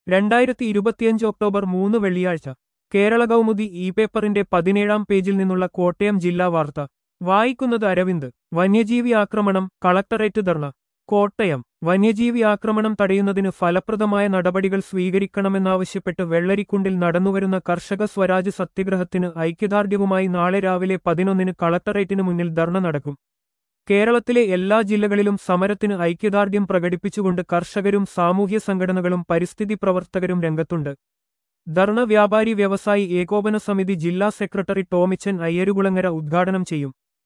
രണ്ടായിരത്തി ഇരുപത്തിയഞ്ച് ഒക്ടോബർ മൂന്ന് വെള്ളിയാഴ്ച കേരള കൗമുദി ഇ പേപ്പറിന്റെ പതിനേഴാം പേജിൽ നിന്നുള്ള കോട്ടയം ജില്ലാ വാർത്ത വായിക്കുന്നത് അരവിന്ദ് വന്യജീവി ആക്രമണം കളക്ടറേറ്റ് ധർണ കോട്ടയം വന്യജീവി ആക്രമണം തടയുന്നതിന് ഫലപ്രദമായ നടപടികൾ സ്വീകരിക്കണമെന്നാവശ്യപ്പെട്ട് വെള്ളരിക്കുണ്ടിൽ നടന്നുവരുന്ന കർഷക സ്വരാജ് സത്യഗ്രഹത്തിന് ഐക്യദാർഢ്യവുമായി നാളെ രാവിലെ പതിനൊന്നിന് കളക്ടറേറ്റിന് മുന്നിൽ ധർണ നടക്കും കേരളത്തിലെ എല്ലാ ജില്ലകളിലും സമരത്തിന് ഐക്യദാർഢ്യം പ്രകടിപ്പിച്ചുകൊണ്ട് കർഷകരും സാമൂഹ്യ സംഘടനകളും പരിസ്ഥിതി പ്രവർത്തകരും രംഗത്തുണ്ട് ധർണ വ്യാപാരി വ്യവസായി ഏകോപന സമിതി ജില്ലാ സെക്രട്ടറി ടോമിച്ചൻ അയ്യരുകുളങ്ങര ഉദ്ഘാടനം ചെയ്യും